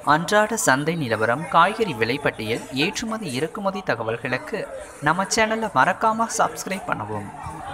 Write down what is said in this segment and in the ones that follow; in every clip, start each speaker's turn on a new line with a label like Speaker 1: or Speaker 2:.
Speaker 1: அன்றாட சந்தை நிலவரம் காய்கறி விலை பட்டியல் ஏற்றுமதி இறக்குமதி தகவல்களுக்கு நம்ம சேனலை மறக்காம சப்ஸ்கிரைப் பண்ணவும்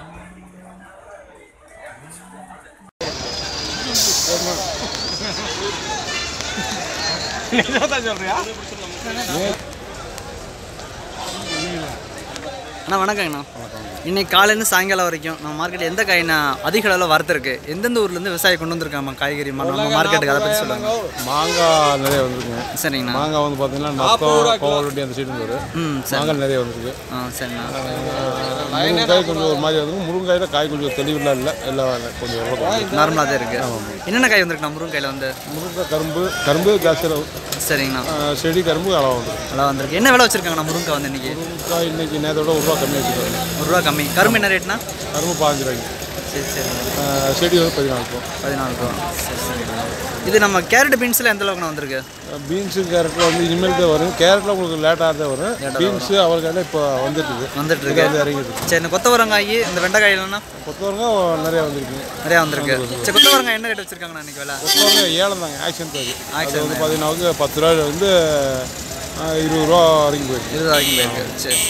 Speaker 2: அண்ணா வணக்கங்கண்ணா இன்னைக்கு காலையிலேருந்து சாயங்காலம் வரைக்கும் நம்ம மார்க்கெட்டில் எந்த காய்ண்ணா அதிக அளவில் வரத்திருக்கு எந்தெந்த ஊர்லேருந்து விவசாயி கொண்டு வந்திருக்காங்க காய்கறி ம- நம்ம மார்க்கெட்டுக்கு அதை பற்றி சொல்லுங்க
Speaker 3: மாங்காய் நிறைய வந்திருக்குங்க
Speaker 2: சரிங்கண்ணா
Speaker 3: மாங்காய் வந்து பார்த்தீங்கன்னா நத்தம் கோவலட்டி அந்த சைடு வரும்
Speaker 2: ம் சரி
Speaker 3: மாங்காய் நிறைய வந்திருக்கு
Speaker 2: ஆ சரிண்ணா
Speaker 3: முருங்காய் கொஞ்சம் ஒரு மாதிரி வந்து முருங்காயில் காய் கொஞ்சம் தெளிவுலாம் இல்லை எல்லாம் கொஞ்சம் ஓரளவுக்கு
Speaker 2: நார்மலாக தான் இருக்குது என்னென்ன காய் வந்திருக்குண்ணா முருங்கையில் வந்து
Speaker 3: முருங்காய் கரும்பு கரும்பு ஜாஸ்தியாக
Speaker 2: சரிங்கண்ணா
Speaker 3: செடி கரும்பு அளவு வந்துருக்கு
Speaker 2: நல்லா வந்திருக்கு என்ன விலை வச்சுருக்காங்கண்ணா முருங்கை வந்து இன்னைக்கு
Speaker 3: முருங்காய் இன்னைக்கு நேரத்தோட ஒரு ரூபா கம்மியாக வச்சுருக்காங்க
Speaker 2: ஒரு ரூபா கம்மி கரும்பு என்ன ரேட்னா
Speaker 3: கரும்பு பாஞ்சு ரூபாய்க்கு
Speaker 2: சரி சரி
Speaker 3: ஆஹ் செடி வந்து பதினாலு ரூபா
Speaker 2: பதினாலு ரூபா சரி சரி இது நம்ம கேரட் பீன்ஸில் எந்த அளவுக்குண்ணா வந்திருக்கு
Speaker 3: பீன்ஸு கேரட்டில் வந்து இனிமேல் தான் வரும் கேரட்டில் உங்களுக்கு லேட்டாக தான் வரும் பீன்ஸு அவருக்கான இப்போ வந்துட்டுது
Speaker 2: வந்துட்டு
Speaker 3: இது
Speaker 2: இருக்கு
Speaker 3: வந்து இறங்கிட்டு
Speaker 2: சரி இந்த கொத்தவரங்காய் இந்த வெண்டைக்காயிலண்ணா
Speaker 3: கொத்தவரங்காய் நிறைய வந்திருக்கு
Speaker 2: நிறையா வந்திருக்கு சரி கொத்தவரங்காய் என்ன ரேட் வச்சுருக்காங்கண்ணா இன்னைக்கு விலை
Speaker 3: கொத்தவரங்காய் ஏலம் தாங்க ஆக்ஷன் தாங்க அது
Speaker 2: Action
Speaker 3: வந்து பார்த்தீங்கன்னா வந்து பத்து ரூபாய் வந்து ஆஹ், இருபது ரூபா வரைக்கும் போயிருக்கு
Speaker 2: இருபது வரைக்கும் போயிருக்கு சரி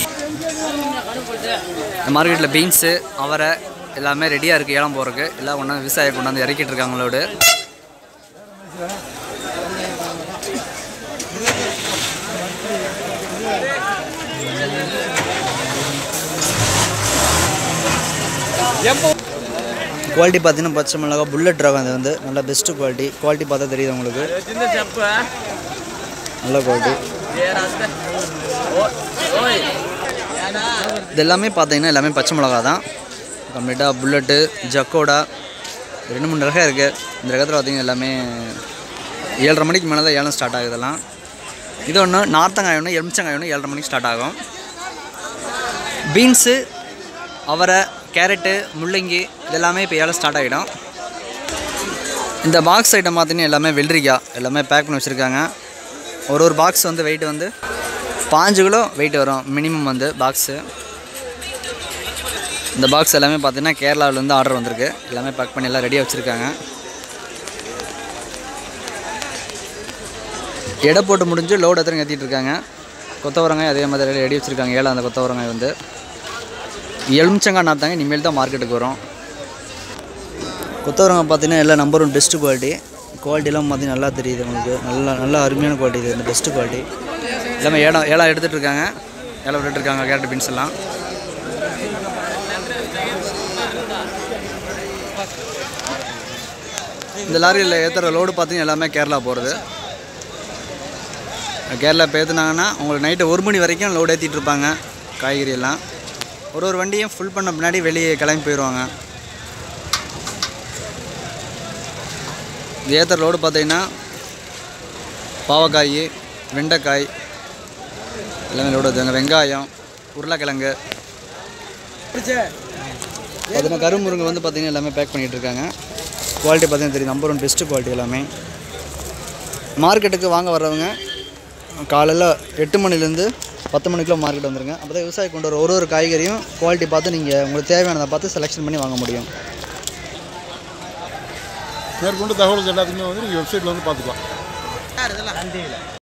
Speaker 2: இந்த மார்க்கெட்டில் பீன்ஸு அவரை எல்லாமே ரெடியாக இருக்குது ஏலம் போகிறதுக்கு எல்லாம் கொண்டாந்து விவசாயம் கொண்டாந்து இறக்கிட்டு இருக்காங்களோடு குவாலிட்டி பார்த்தீங்கன்னா பச்சை மிளகா புல்லட் ரகம் அது வந்து நல்ல பெஸ்ட்டு குவாலிட்டி குவாலிட்டி பார்த்தா தெரியுது உங்களுக்கு நல்ல குவாலிட்டி இது எல்லாமே பார்த்தீங்கன்னா எல்லாமே பச்சை மிளகா தான் கம்ப்ளீட்டாக புல்லட்டு ஜக்கோடா ரெண்டு மூணு ரகம் இருக்குது இந்த ரகத்தில் பார்த்தீங்கன்னா எல்லாமே ஏழரை மணிக்கு மேலே தான் ஏலம் ஸ்டார்ட் ஆகுதெல்லாம் இது ஒன்று நார்த்தங்காய் ஒன்று எலுமிச்சங்காய் ஒன்று ஏழரை மணிக்கு ஸ்டார்ட் ஆகும் பீன்ஸு அவரை கேரட்டு முள்ளங்கி இதெல்லாமே இப்போ ஏலம் ஸ்டார்ட் ஆகிடும் இந்த பாக்ஸ் ஐட்டம் பார்த்தீங்கன்னா எல்லாமே வெள்ளரிக்காய் எல்லாமே பேக் பண்ணி வச்சுருக்காங்க ஒரு ஒரு பாக்ஸ் வந்து வெயிட் வந்து பாஞ்சு கிலோ வெயிட் வரும் மினிமம் வந்து பாக்ஸு இந்த பாக்ஸ் எல்லாமே பார்த்தீங்கன்னா கேரளாவிலேருந்து ஆர்டர் வந்திருக்கு எல்லாமே பேக் பண்ணி எல்லாம் ரெடியாக வச்சுருக்காங்க எடை போட்டு முடிஞ்சு லோடு எத்தனை ஏற்றிட்டு இருக்காங்க கொத்தவரங்காய் அதே மாதிரி ரெடி வச்சுருக்காங்க ஏழை அந்த கொத்தவரங்காய் வந்து எலுமிச்சங்காய் நாத்தாங்க இனிமேல் தான் மார்க்கெட்டுக்கு வரும் கொத்தவரங்காய் பார்த்தீங்கன்னா எல்லாம் நம்பர் ஒன் பெஸ்ட்டு குவாலிட்டி குவாலிட்டிலாம் பார்த்தீங்கன்னா நல்லா தெரியுது உங்களுக்கு நல்லா நல்லா அருமையான குவாலிட்டி இது இந்த பெஸ்ட்டு குவாலிட்டி எல்லாமே ஏலம் ஏலம் எடுத்துகிட்டு இருக்காங்க ஏலம் விட்டுட்டு இருக்காங்க கேரட் பீன்ஸ் எல்லாம் இந்த லாரியில் ஏற்றுற லோடு பார்த்தீங்கன்னா எல்லாமே கேரளா போகிறது கேரளா இப்போ ஏற்றுனாங்கன்னா உங்களுக்கு நைட்டு ஒரு மணி வரைக்கும் லோடு ஏற்றிட்டு இருப்பாங்க காய்கறி எல்லாம் ஒரு ஒரு வண்டியும் ஃபுல் பண்ண பின்னாடி வெளியே கிளம்பி போயிடுவாங்க இது ஏற்றுற லோடு பார்த்தீங்கன்னா பாவக்காய் வெண்டைக்காய் எல்லாமே லோடு வச்சுருங்க வெங்காயம் உருளைக்கிழங்கு பார்த்தீங்கன்னா கருமுருங்கை வந்து பார்த்தீங்கன்னா எல்லாமே பேக் பண்ணிகிட்டு இருக்காங்க குவாலிட்டி பார்த்தீங்கன்னா தெரியும் நம்பர் ஒன் பெஸ்ட்டு குவாலிட்டி எல்லாமே மார்க்கெட்டுக்கு வாங்க வர்றவங்க காலையில் எட்டு மணிலேருந்து பத்து மணிக்குள்ள மார்க்கெட் வந்துருங்க அப்போ தான் விவசாயி கொண்டு வர ஒரு ஒரு காய்கறியும் குவாலிட்டி பார்த்து நீங்கள் உங்களுக்கு தேவையானதை பார்த்து செலெக்ஷன் பண்ணி வாங்க முடியும்
Speaker 3: மேற்கொண்டு தகவலுக்கு எல்லாத்துக்குமே வந்து நீங்கள் வெப்சைட்டில் வந்து பார்த்துக்கலாம்